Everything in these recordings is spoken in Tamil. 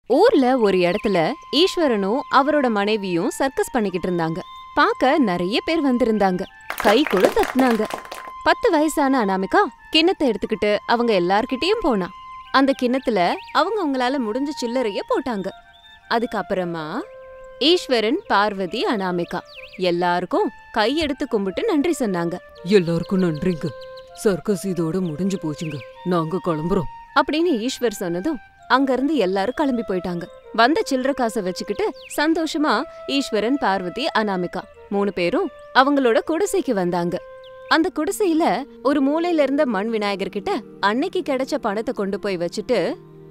ஊர்ல ஒரு இடத்துல ஈஸ்வரனும் அவரோட மனைவியும் சர்க்கஸ் பண்ணிக்கிட்டு இருந்தாங்க பார்க்க நிறைய பேர் வந்திருந்தாங்க கை கூட தட்டுனாங்க பத்து வயசான அனாமிகா கிண்ணத்தை எடுத்துக்கிட்டு அவங்க எல்லார்கிட்டயும் போனா அந்த கிண்ணத்துல அவங்க அவங்களால முடிஞ்ச சில்லறைய போட்டாங்க அதுக்கப்புறமா ஈஸ்வரன் பார்வதி அனாமிகா எல்லாருக்கும் கை எடுத்து கும்பிட்டு நன்றி சொன்னாங்க எல்லாருக்கும் நன்றிங்க சர்க்கஸ் இதோட முடிஞ்சு போச்சுங்க நாங்க கிளம்புறோம் அப்படின்னு ஈஸ்வர் சொன்னதும் அங்கிருந்து எல்லாரும் கிளம்பி போயிட்டாங்க வந்த சில்லற காசை வச்சுக்கிட்டு சந்தோஷமா ஈஸ்வரன் பார்வதி அனாமிகா மூணு பேரும் அவங்களோட குடிசைக்கு வந்தாங்க அந்த குடிசையில ஒரு மூலையில இருந்த மண் விநாயகர் கிட்ட அன்னைக்கு கிடைச்ச பணத்தை கொண்டு போய் வச்சுட்டு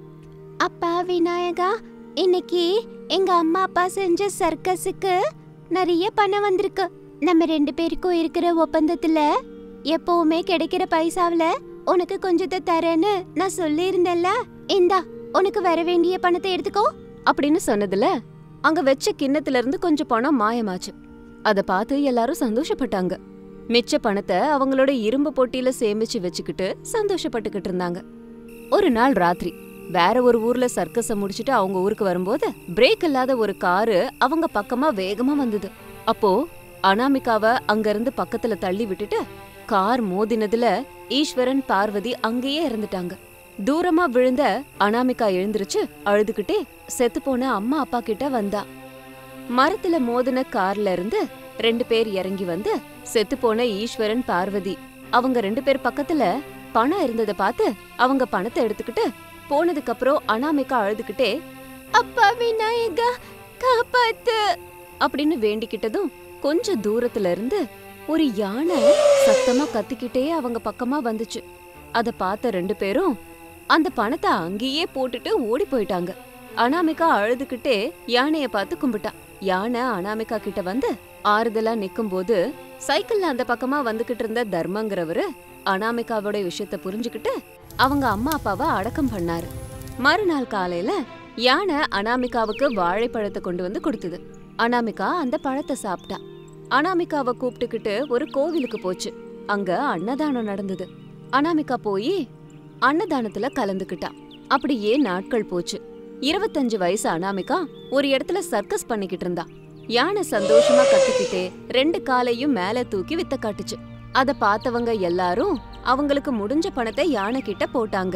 அப்பா விநாயகா இன்னைக்கு எங்க அம்மா அப்பா செஞ்ச சர்க்கஸுக்கு நிறைய பணம் வந்திருக்கு நம்ம ரெண்டு பேருக்கும் இருக்கிற ஒப்பந்தத்துல எப்பவுமே கிடைக்கிற பைசாவுல உனக்கு கொஞ்சத்தை தரேன்னு நான் சொல்லியிருந்தேன்ல இந்தா உனக்கு வர வேண்டிய பணத்தை எடுத்துக்கோ அப்படின்னு சொன்னதுல அங்க வச்ச கிண்ணத்துல இருந்து கொஞ்சம் பணம் மாயமாச்சு அத பார்த்து எல்லாரும் சந்தோஷப்பட்டாங்க மிச்ச பணத்தை அவங்களோட இரும்பு பொட்டியில சேமிச்சு வச்சுக்கிட்டு சந்தோஷப்பட்டுக்கிட்டு இருந்தாங்க ஒரு நாள் ராத்திரி வேற ஒரு ஊர்ல சர்க்கஸ முடிச்சிட்டு அவங்க ஊருக்கு வரும்போது பிரேக் இல்லாத ஒரு காரு அவங்க பக்கமா வேகமா வந்தது அப்போ அனாமிகாவ அங்க இருந்து பக்கத்துல தள்ளி விட்டுட்டு கார் மோதினதுல ஈஸ்வரன் பார்வதி அங்கேயே இறந்துட்டாங்க தூரமா விழுந்த அனாமிகா எழுந்திருச்சு அழுதுகிட்டே செத்துப்போன அம்மா அப்பா கிட்ட வந்தா மரத்துல மோதின கார்ல இருந்து ரெண்டு பேர் இறங்கி வந்து செத்துப்போன ஈஸ்வரன் பார்வதி அவங்க ரெண்டு பேர் பக்கத்துல பணம் இருந்தத பார்த்து அவங்க பணத்தை எடுத்துக்கிட்டு போனதுக்கு அப்புறம் அனாமிகா அழுதுகிட்டே அப்பா விநாயகா காப்பாத்து அப்படின்னு வேண்டிக்கிட்டதும் கொஞ்ச தூரத்துல இருந்து ஒரு யானை சத்தமா கத்திக்கிட்டே அவங்க பக்கமா வந்துச்சு அத பார்த்த ரெண்டு பேரும் அந்த பணத்தை அங்கேயே போட்டுட்டு ஓடி போயிட்டாங்க அனாமிகா அழுதுகிட்டே யானைய பார்த்து கும்பிட்டா யானை அனாமிகா கிட்ட வந்து ஆறுதலா நிக்கும்போது சைக்கிள்ல அந்த பக்கமா வந்துகிட்டு இருந்த தர்மங்கிறவரு அனாமிகாவோட விஷயத்த புரிஞ்சுக்கிட்டு அவங்க அம்மா அப்பாவை அடக்கம் பண்ணாரு மறுநாள் காலையில யானை அனாமிகாவுக்கு வாழைப்பழத்தை கொண்டு வந்து கொடுத்தது அனாமிகா அந்த பழத்தை சாப்பிட்டா அனாமிகாவை கூப்பிட்டுக்கிட்டு ஒரு கோவிலுக்கு போச்சு அங்க அன்னதானம் நடந்தது அனாமிகா போய் அன்னதானத்துல கலந்துக்கிட்டா அப்படியே நாட்கள் போச்சு இருபத்தஞ்சு வயசு அனாமிகா ஒரு இடத்துல சர்க்கஸ் பண்ணிக்கிட்டு இருந்தா யானை சந்தோஷமா கத்திக்கிட்டே ரெண்டு காலையும் மேல தூக்கி வித்த காட்டுச்சு அத பார்த்தவங்க எல்லாரும் அவங்களுக்கு முடிஞ்ச பணத்தை யானை கிட்ட போட்டாங்க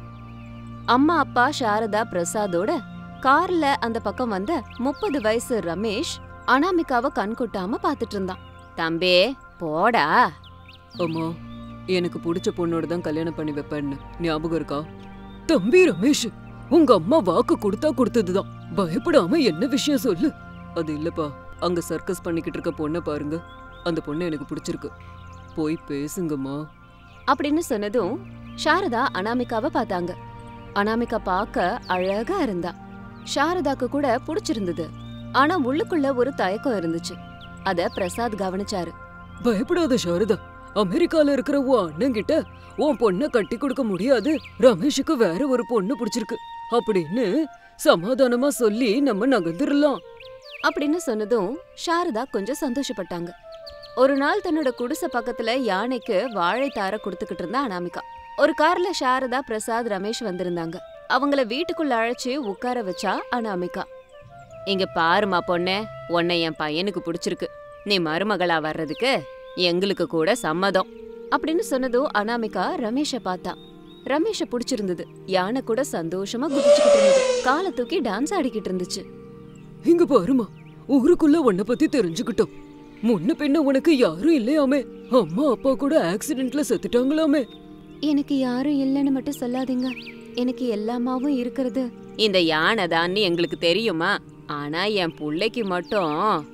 அம்மா அப்பா சாரதா பிரசாதோட கார்ல அந்த பக்கம் வந்த முப்பது வயசு ரமேஷ் அனாமிகாவை கண் கொட்டாம பாத்துட்டு இருந்தான் தம்பே போடா அம்மா எனக்கு பிடிச்ச பொண்ணோட தான் கல்யாணம் பண்ணி வைப்பேன்னு ஞாபகம் இருக்கா தம்பி ரமேஷ் உங்க அம்மா வாக்கு கொடுத்தா கொடுத்ததுதான் பயப்படாம என்ன விஷயம் சொல்லு அது இல்லப்பா அங்க சர்க்கஸ் பண்ணிக்கிட்டு இருக்க பொண்ணை பாருங்க அந்த பொண்ணு எனக்கு பிடிச்சிருக்கு போய் பேசுங்கம்மா அப்படின்னு சொன்னதும் சாரதா அனாமிகாவை பார்த்தாங்க அனாமிகா பார்க்க அழகா இருந்தா சாரதாக்கு கூட பிடிச்சிருந்தது ஆனா உள்ளுக்குள்ள ஒரு தயக்கம் இருந்துச்சு அத பிரசாத் கவனிச்சாரு பயப்படாத சாரதா அமெரிக்கால இருக்கிற உன் அண்ணன் கிட்ட உன் பொண்ணை கட்டி கொடுக்க முடியாது ரமேஷுக்கு வேற ஒரு பொண்ணு பிடிச்சிருக்கு அப்படின்னு சமாதானமா சொல்லி நம்ம நகர்ந்துடலாம் அப்படின்னு சொன்னதும் சாரதா கொஞ்சம் சந்தோஷப்பட்டாங்க ஒரு நாள் தன்னோட குடிசை பக்கத்துல யானைக்கு வாழைத்தார கொடுத்துக்கிட்டு இருந்தா அனாமிகா ஒரு கார்ல சாரதா பிரசாத் ரமேஷ் வந்திருந்தாங்க அவங்கள வீட்டுக்குள்ள அழைச்சு உட்கார வச்சா அனாமிகா இங்க பாருமா பொண்ணே உன்னை என் பையனுக்கு பிடிச்சிருக்கு நீ மருமகளா வர்றதுக்கு எங்களுக்கு கூட சம்மதம் அப்படின்னு சொன்னதும் அனாமிகா ரமேஷ பார்த்தா ரமேஷ பிடிச்சிருந்தது யானை கூட சந்தோஷமா குதிச்சுக்கிட்டு இருந்தது காலை தூக்கி டான்ஸ் ஆடிக்கிட்டு இருந்துச்சு இங்க பாருமா ஊருக்குள்ள உன்னை பத்தி தெரிஞ்சுக்கிட்டோம் முன்ன பின்ன உனக்கு யாரும் இல்லையாமே அம்மா அப்பா கூட ஆக்சிடென்ட்ல செத்துட்டாங்களாமே எனக்கு யாரும் இல்லைன்னு மட்டும் சொல்லாதீங்க எனக்கு எல்லாமாவும் இருக்கிறது இந்த யானை தான்னு எங்களுக்கு தெரியுமா ஆனா என் புள்ளைக்கு மட்டும்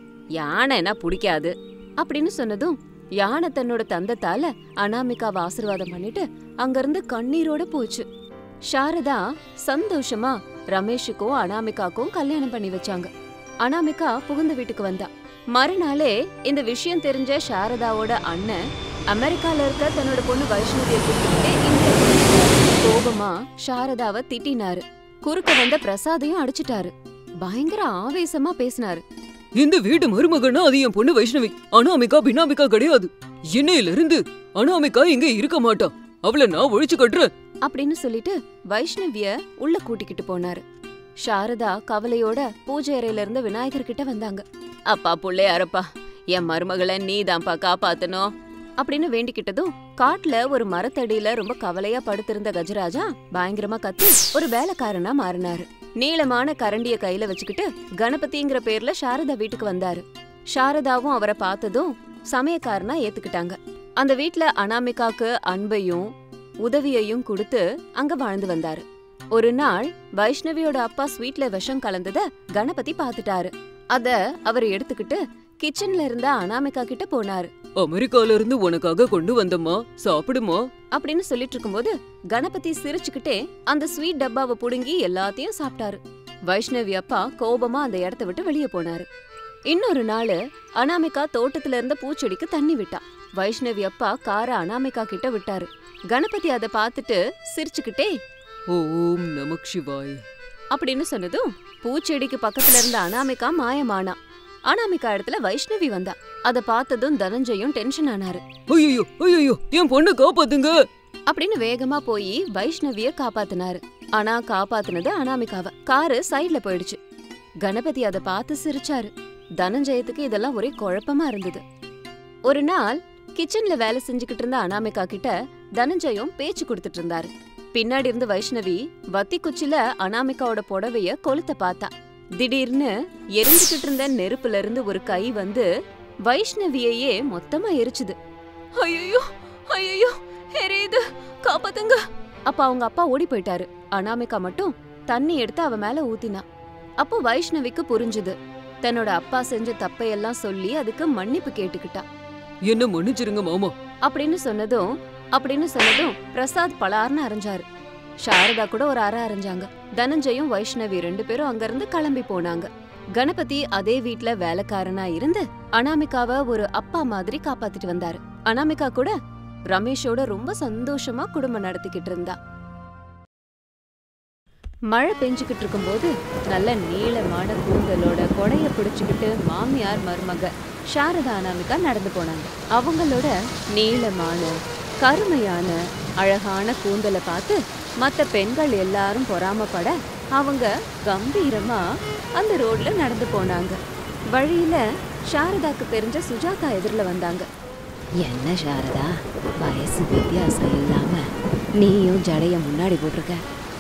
யானைனா பிடிக்காது அப்படின்னு சொன்னதும் யானை தன்னோட தந்தத்தால அனாமிகாவை ஆசீர்வாதம் பண்ணிட்டு அங்கிருந்து கண்ணீரோட போச்சு சாரதா சந்தோஷமா ரமேஷுக்கும் அனாமிகாக்கும் கல்யாணம் பண்ணி வச்சாங்க அனாமிகா புகுந்த வீட்டுக்கு வந்தா மறுநாளே இந்த விஷயம் தெரிஞ்ச சாரதாவோட அண்ணன் அமெரிக்கால இருக்க தன்னோட பொண்ணு வைஷ்ணவியை கூப்பிட்டுக்கிட்டு இந்தியாவுக்கு வந்துட்டாரு. கோபமா சாரதாவை திட்டினாரு குறுக்க வந்த பிரசாதையும் அடிச்சிட்டாரு பயங்கர ஆவேசமா பேசினாரு இந்த வீட்டு மருமகனா அது என் பொண்ணு வைஷ்ணவி அனாமிகா பினாமிகா கிடையாது இன்னையில இருந்து அனாமிகா இங்க இருக்க மாட்டா அவளை நான் ஒழிச்சு கட்டுறேன் அப்படின்னு சொல்லிட்டு வைஷ்ணவிய உள்ள கூட்டிக்கிட்டு போனாரு சாரதா கவலையோட பூஜை அறையில இருந்து விநாயகர் கிட்ட வந்தாங்க அப்பா புள்ளையாரப்பா என் மருமகளை நீதான்ப்பா காப்பாத்தணும் அப்படின்னு வேண்டிக்கிட்டதும் காட்டுல ஒரு மரத்தடியில ரொம்ப கவலையா படுத்திருந்த கஜராஜா பயங்கரமா கத்தி ஒரு வேலைக்காரனா மாறினாரு நீளமான கரண்டிய கையில வச்சுக்கிட்டு கணபதிங்கிற பேர்ல சாரதா வீட்டுக்கு வந்தாரு சாரதாவும் அவரை பார்த்ததும் சமயக்காரனா ஏத்துக்கிட்டாங்க அந்த வீட்ல அனாமிகாக்கு அன்பையும் உதவியையும் கொடுத்து அங்க வாழ்ந்து வந்தாரு ஒரு நாள் வைஷ்ணவியோட அப்பா ஸ்வீட்ல விஷம் கலந்தத கணபதி பாத்துட்டாரு அத அவர் எடுத்துக்கிட்டு கிச்சன்ல இருந்த அனாமிகா கிட்ட போனாரு அமெரிக்கால இருந்து உனக்காக கொண்டு வந்தம்மா சாப்பிடுமா அப்படின்னு சொல்லிட்டு இருக்கும்போது கணபதி சிரிச்சுக்கிட்டே அந்த ஸ்வீட் டப்பாவை புடுங்கி எல்லாத்தையும் சாப்பிட்டாரு வைஷ்ணவி அப்பா கோபமா அந்த இடத்த விட்டு வெளியே போனாரு இன்னொரு நாள் அனாமிகா தோட்டத்துல இருந்த பூச்செடிக்கு தண்ணி விட்டா வைஷ்ணவி அப்பா கார அனாமிகா கிட்ட விட்டாரு கணபதி அதை பார்த்துட்டு சிரிச்சுக்கிட்டே ஓம் நமக் சிவாய் அப்படின்னு சொன்னதும் பூச்செடிக்கு பக்கத்துல இருந்த அனாமிகா மாயமானா அனாமிகா இடத்துல வைஷ்ணவி வந்தா அத பார்த்ததும் தனஞ்சயும் டென்ஷன் ஆனாரு ஐயோ ஐயோ என் பொண்ணை காப்பாத்துங்க அப்படின்னு வேகமா போய் வைஷ்ணவிய காப்பாத்தினாரு ஆனா காப்பாத்துனது அனாமிகாவ காரு சைடுல போயிடுச்சு கணபதி அத பார்த்து சிரிச்சாரு தனஞ்சயத்துக்கு இதெல்லாம் ஒரே குழப்பமா இருந்தது ஒரு நாள் கிச்சன்ல வேலை செஞ்சுக்கிட்டு இருந்த அனாமிகா கிட்ட தனஞ்சயம் பேச்சு கொடுத்துட்டு இருந்தாரு பின்னாடி இருந்து வைஷ்ணவி வத்தி குச்சில அனாமிகாவோட புடவைய கொளுத்த பார்த்தா திடீர்னு எரிஞ்சுக்கிட்டு இருந்த நெருப்புல இருந்து ஒரு கை வந்து வைஷ்ணவியையே மொத்தமா எரிச்சுது ஐயோ ஐயோ எரியுது காப்பாத்துங்க அப்ப அவங்க அப்பா ஓடி போயிட்டாரு அனாமிகா மட்டும் தண்ணி எடுத்து அவ மேல ஊத்தினா அப்போ வைஷ்ணவிக்கு புரிஞ்சுது தன்னோட அப்பா செஞ்ச தப்பையெல்லாம் சொல்லி அதுக்கு மன்னிப்பு கேட்டுக்கிட்டா என்ன மன்னிச்சிருங்க மாமா அப்படின்னு சொன்னதும் அப்படின்னு சொன்னதும் பிரசாத் பலார்னு அரைஞ்சாரு சாரதா கூட ஒரு அறை அரைஞ்சாங்க தனஞ்சயும் வைஷ்ணவி ரெண்டு பேரும் அங்கிருந்து கிளம்பி போனாங்க கணபதி அதே வீட்ல வேலைக்காரனா இருந்து அனாமிகாவ ஒரு அப்பா மாதிரி காப்பாத்திட்டு வந்தாரு அனாமிகா கூட ரமேஷோட ரொம்ப சந்தோஷமா குடும்பம் நடத்திக்கிட்டு இருந்தா மழை பெஞ்சுக்கிட்டு இருக்கும்போது நல்ல நீளமான கூந்தலோட கொடைய பிடிச்சுக்கிட்டு மாமியார் மருமக சாரதா அனாமிகா நடந்து போனாங்க அவங்களோட நீளமான கருமையான அழகான கூந்தலை பார்த்து மற்ற பெண்கள் எல்லாரும் பொறாமப்பட அவங்க கம்பீரமா அந்த ரோட்ல நடந்து போனாங்க வழியில சாரதாக்கு தெரிஞ்ச சுஜாதா எதிரில் வந்தாங்க என்ன சாரதா வயசு வித்தியாசம் இல்லாம நீயும் ஜடைய முன்னாடி போட்டிருக்க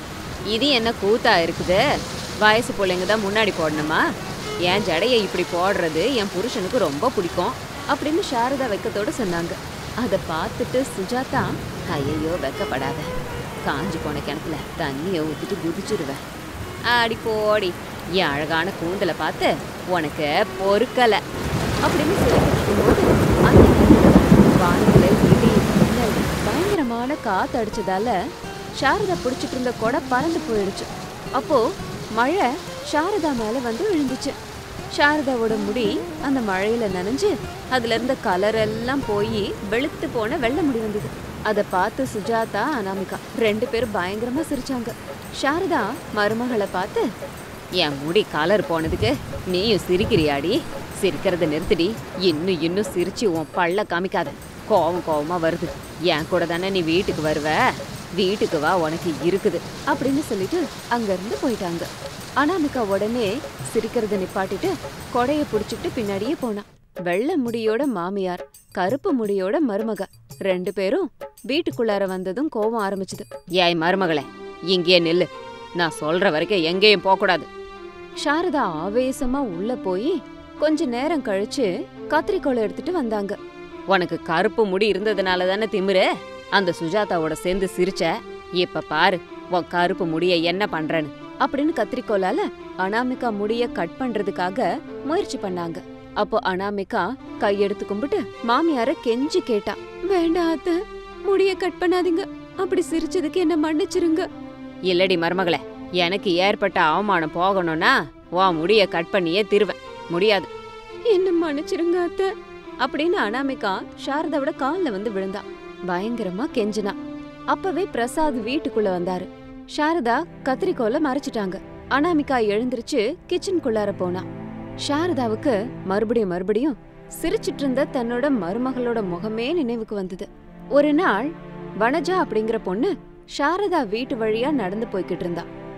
இது என்ன கூத்தா இருக்குது வயசு பிள்ளைங்க தான் முன்னாடி போடணுமா என் ஜடையை இப்படி போடுறது என் புருஷனுக்கு ரொம்ப பிடிக்கும் அப்படின்னு சாரதா வெக்கத்தோட சொன்னாங்க அதை பார்த்துட்டு சுஜாதா ஐயையோ வெக்கப்படாத காஞ்சி போன கிணத்துல தண்ணியை ஊற்றிட்டு குதிச்சிருவேன் ஆடி போடி என் அழகான கூந்தலை பார்த்து உனக்கு பொறுக்கலை அப்படின்னு சொல்லிட்டு இருக்கும்போது அந்த நேரத்துல வானத்துல இடி மின்னல் பயங்கரமான காத்து அடிச்சதால சாரதா பிடிச்சிட்டு இருந்த கொடை பறந்து போயிடுச்சு அப்போ மழை சாரதா மேல வந்து விழுந்துச்சு சாரதாவோட முடி அந்த மழையில நனைஞ்சு அதுல இருந்த கலர் எல்லாம் போய் வெளுத்து போன வெள்ளை முடி வந்தது அதை பார்த்து சுஜாதா அனாமிகா ரெண்டு பேரும் பயங்கரமா சிரிச்சாங்க சாரதா மருமகளை பார்த்து என் முடி கலர் போனதுக்கு நீயும் சிரிக்கிறியாடி சிரிக்கிறத நிறுத்துடி இன்னும் இன்னும் சிரிச்சு உன் பல்ல காமிக்காத கோவம் கோவமா வருது என் கூட தானே நீ வீட்டுக்கு வருவ வீட்டுக்கு வா உனக்கு இருக்குது அப்படின்னு சொல்லிட்டு அங்கிருந்து போயிட்டாங்க அனாமிகா உடனே சிரிக்கிறத நிப்பாட்டிட்டு கொடைய புடிச்சுக்கிட்டு பின்னாடியே போனா வெள்ளை முடியோட மாமியார் கருப்பு முடியோட மருமக ரெண்டு பேரும் வீட்டுக்குள்ளார வந்ததும் கோவம் ஆரம்பிச்சது ஏய் மருமகளே இங்கேயே நில்லு நான் சொல்ற வரைக்கும் எங்கேயும் போக கூடாது சாரதா ஆவேசமா உள்ள போய் கொஞ்ச நேரம் கழிச்சு கத்திரிக்கோலை எடுத்துட்டு வந்தாங்க உனக்கு கருப்பு முடி இருந்ததுனால தானே திமிரு அந்த சுஜாதாவோட சேர்ந்து சிரிச்ச இப்ப பாரு உன் கருப்பு முடிய என்ன பண்றேன்னு அப்படின்னு கத்திரிக்கோலால அனாமிகா முடிய கட் பண்றதுக்காக முயற்சி பண்ணாங்க அப்போ அனாமிகா கையெடுத்து கும்பிட்டு மாமியார கெஞ்சி கேட்டா வேண்டாம் அத்த முடிய கட் பண்ணாதீங்க அப்படி சிரிச்சதுக்கு என்ன மன்னிச்சிருங்க இல்லடி மருமகளே எனக்கு ஏற்பட்ட அவமானம் போகணும்னா உன் முடிய கட் பண்ணியே திருவேன் முடியாது என்ன மன்னிச்சிருங்க அத்த அப்படின்னு அனாமிகா சாரதாவோட கால்ல வந்து விழுந்தா பயங்கரமா கெஞ்சினா அப்பவே பிரசாத் வீட்டுக்குள்ள வந்தாரு சாரதா கத்திரிக்கோல மறைச்சிட்டாங்க அனாமிகா எழுந்திருச்சு கிச்சனுக்குள்ளார போனா சாரதாவுக்கு மறுபடியும் மறுபடியும் சிரிச்சிட்டு இருந்த தன்னோட மருமகளோட முகமே நினைவுக்கு வந்தது ஒரு நாள் வனஜா அப்படிங்கிற பொண்ணு சாரதா வீட்டு வழியா நடந்து போய்கிட்டு இருந்தா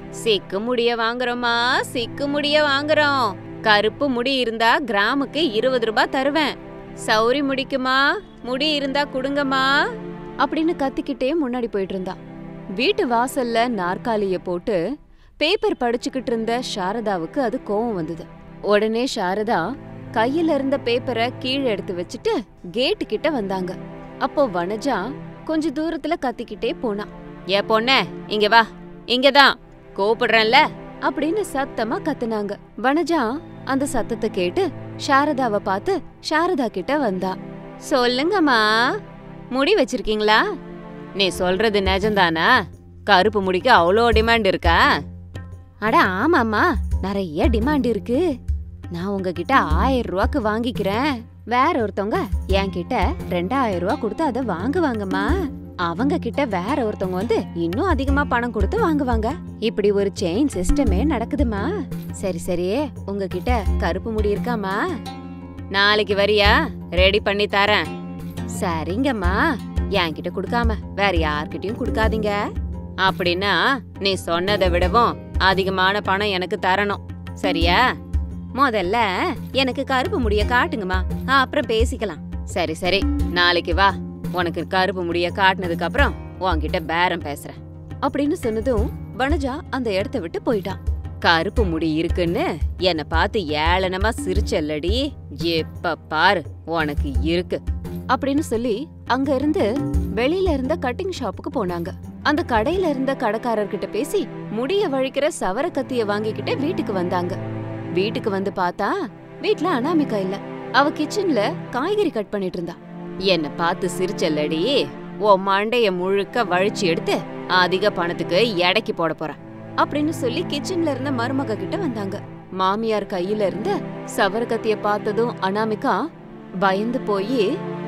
சிக்கு முடிய வாங்குறோமா சிக்கு முடிய வாங்குறோம் கருப்பு முடி இருந்தா கிராமுக்கு இருபது ரூபாய் தருவேன் சௌரி முடிக்குமா முடி இருந்தா குடுங்கம்மா அப்படின்னு கத்திக்கிட்டே முன்னாடி போயிட்டு இருந்தா வீட்டு வாசல்ல நாற்காலிய போட்டு பேப்பர் படிச்சுக்கிட்டு இருந்த சாரதாவுக்கு அது கோவம் வந்தது உடனே சாரதா கையில இருந்த பேப்பரை கீழே எடுத்து வச்சுட்டு கேட்டு கிட்ட வந்தாங்க அப்போ வனஜா கொஞ்ச தூரத்துல கத்திக்கிட்டே போனா ஏ பொண்ணே இங்க வா இங்கதான் கூப்பிடுறேன்ல அப்படின்னு சத்தமா கத்துனாங்க வனஜா அந்த சத்தத்தை கேட்டு சாரதாவை பார்த்து சாரதா கிட்ட வந்தா சொல்லுங்கம்மா முடி வச்சிருக்கீங்களா நீ சொல்றது நிஜம்தானா கருப்பு முடிக்கு அவ்வளோ டிமாண்ட் இருக்கா அட ஆமாம்மா நிறைய டிமாண்ட் இருக்கு நான் உங்ககிட்ட ஆயிரம் ரூபாய்க்கு வாங்கிக்கிறேன் வேற ஒருத்தவங்க என்கிட்ட ரெண்டாயிரம் ரூபாய் கொடுத்து அதை வாங்குவாங்கம்மா அவங்க கிட்ட வேற ஒருத்தவங்க வந்து இன்னும் அதிகமா பணம் கொடுத்து வாங்குவாங்க இப்படி ஒரு செயின் சிஸ்டமே நடக்குதுமா சரி சரி உங்ககிட்ட கருப்பு முடி இருக்காமா நாளைக்கு வரியா ரெடி பண்ணி தரேன் சரிங்கம்மா என்கிட்ட கொடுக்காம வேற யார்கிட்டயும் கொடுக்காதீங்க அப்படின்னா நீ சொன்னதை விடவும் அதிகமான பணம் எனக்கு தரணும் சரியா முதல்ல எனக்கு கருப்பு முடிய காட்டுங்கம்மா அப்புறம் பேசிக்கலாம் சரி சரி நாளைக்கு வா உனக்கு கருப்பு முடிய காட்டுனதுக்கு அப்புறம் உன்கிட்ட பேரம் பேசுறேன் அப்படின்னு சொன்னதும் வனஜா அந்த இடத்த விட்டு போயிட்டான் கருப்பு முடி இருக்குன்னு என்ன பார்த்து ஏளனமா சிரிச்சல்லடி எப்ப பாரு உனக்கு இருக்கு அப்படின்னு சொல்லி அங்க இருந்து வெளியில இருந்த கட்டிங் ஷாப்புக்கு போனாங்க அந்த கடையில இருந்த கடைக்காரர்கிட்ட பேசி முடிய வழிக்கிற சவர கத்திய வாங்கிக்கிட்டு வீட்டுக்கு வந்தாங்க வீட்டுக்கு வந்து பார்த்தா வீட்ல அனாமிகா இல்ல அவ கிச்சன்ல காய்கறி கட் பண்ணிட்டு இருந்தா என்ன பார்த்து சிரிச்சல்லடி உன் மண்டைய முழுக்க வழிச்சு எடுத்து அதிக பணத்துக்கு எடைக்கு போட போறேன் அப்படின்னு சொல்லி கிச்சன்ல இருந்த மருமக கிட்ட வந்தாங்க மாமியார் கையில இருந்த சவர கத்திய பார்த்ததும் அனாமிகா பயந்து போய்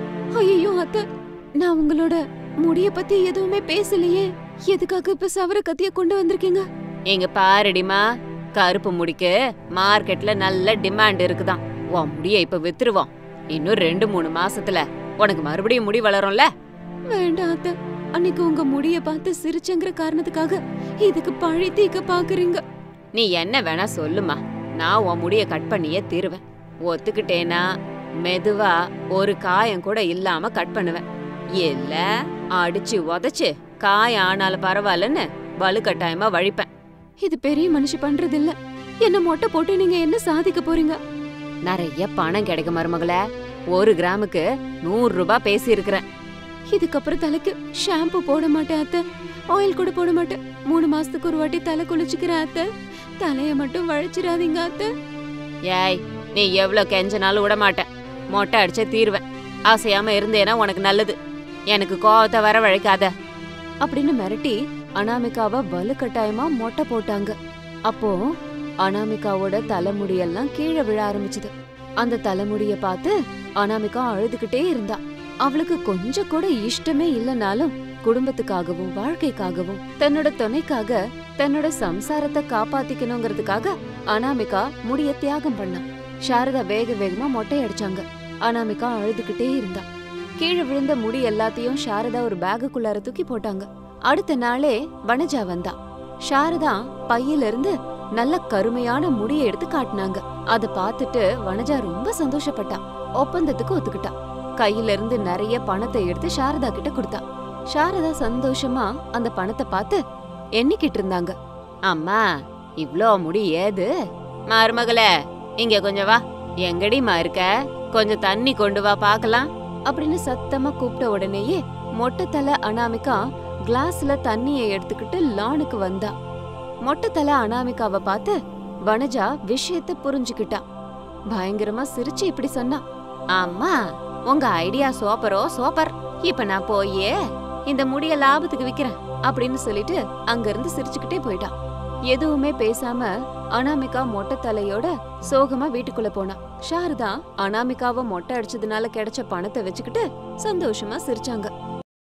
ஐயோ அத்தை நான் உங்களோட முடிய பத்தி எதுவுமே பேசலையே எதுக்காக இப்ப சவர கத்திய கொண்டு வந்திருக்கீங்க எங்க பாருடிமா கருப்பு முடிக்கு மார்க்கெட்ல நல்ல டிமாண்ட் இருக்குதாம் உன் முடிய இப்ப வித்துருவோம் இன்னும் ரெண்டு மூணு மாசத்துல உனக்கு மறுபடியும் முடி வளரும்ல வேண்டாம் அத்தை அன்னைக்கு உங்க முடிய பார்த்து சிரிச்சங்கிற காரணத்துக்காக இதுக்கு பழி தீக்க பாக்குறீங்க நீ என்ன வேணா சொல்லுமா நான் உன் முடிய கட் பண்ணியே தீருவேன் ஒத்துக்கிட்டேனா மெதுவா ஒரு காயம் கூட இல்லாம கட் பண்ணுவேன் இல்ல அடிச்சு உதச்சு காயம் ஆனாலும் பரவாயில்லன்னு வலுக்கட்டாயமா வழிப்பேன் இது பெரிய மனுஷி பண்றது இல்ல என்ன மொட்டை போட்டு நீங்க என்ன சாதிக்க போறீங்க நிறைய பணம் கிடைக்கும் மருமகளே ஒரு கிராமுக்கு நூறு ரூபாய் பேசி இருக்கிறேன் இதுக்கப்புறம் தலைக்கு ஷாம்பு போட மாட்டேன் அத்தை ஆயில் கூட போட மாட்டேன் மூணு மாசத்துக்கு ஒரு வாட்டி தலை குளிச்சுக்கிறேன் அத்தை தலைய மட்டும் வழிச்சிடாதீங்க அத்தை ஏய் நீ எவ்வளவு கெஞ்சனாலும் விட மாட்டேன் மொட்டை அடிச்சே தீருவேன் ஆசையாம இருந்தேனா உனக்கு நல்லது எனக்கு கோவத்தை வரவழைக்காத அப்படின்னு மிரட்டி அனாமிகாவை வலுக்கட்டாயமா மொட்டை போட்டாங்க அப்போ அனாமிகாவோட தலைமுடியெல்லாம் கீழே விழ ஆரம்பிச்சது அந்த தலைமுடிய பார்த்து அனாமிகா அழுதுகிட்டே இருந்தா அவளுக்கு கொஞ்சம் கூட இஷ்டமே இல்லனாலும் குடும்பத்துக்காகவும் வாழ்க்கைக்காகவும் தன்னோட துணைக்காக தன்னோட சம்சாரத்தை காப்பாத்திக்கணுங்கிறதுக்காக அனாமிகா முடிய தியாகம் பண்ணா சாரதா வேக வேகமா மொட்டை அடிச்சாங்க அனாமிகா அழுதுகிட்டே இருந்தா கீழே விழுந்த முடி எல்லாத்தையும் சாரதா ஒரு பேகுக்குள்ளார தூக்கி போட்டாங்க அடுத்த நாளே வனஜா வந்தா சாரதா பையில இருந்து நல்ல கருமையான முடியை எடுத்து காட்டினாங்க அத பார்த்துட்டு வனஜா ரொம்ப சந்தோஷப்பட்டா ஒப்பந்தத்துக்கு ஒத்துக்கிட்டா கையில இருந்து நிறைய பணத்தை எடுத்து சாரதா கிட்ட கொடுத்தா சாரதா சந்தோஷமா அந்த பணத்தை பார்த்து எண்ணிக்கிட்டு இருந்தாங்க அம்மா இவ்ளோ முடி ஏது மருமகளே இங்க கொஞ்சம் வா எங்கடிமா இருக்க கொஞ்சம் தண்ணி கொண்டு வா பார்க்கலாம் அப்படின்னு சத்தமா கூப்பிட்ட உடனேயே மொட்டை தலை அனாமிகா கிளாஸ்ல தண்ணியை எடுத்துக்கிட்டு லானுக்கு வந்தா மொட்டை தலை அனாமிகாவை பார்த்து வனஜா விஷயத்த புரிஞ்சுக்கிட்டா பயங்கரமா சிரிச்சு இப்படி சொன்னா அம்மா உங்க ஐடியா சூப்பரோ சூப்பர் இப்ப நான் போயே இந்த முடிய லாபத்துக்கு விக்கிறேன் அப்படின்னு சொல்லிட்டு அங்க இருந்து சிரிச்சுக்கிட்டே போயிட்டான் எதுவுமே பேசாம அனாமிகா மொட்டை தலையோட சோகமா வீட்டுக்குள்ள போனா சாரதா அனாமிகாவை மொட்டை அடிச்சதுனால கிடைச்ச பணத்தை வச்சுக்கிட்டு சந்தோஷமா சிரிச்சாங்க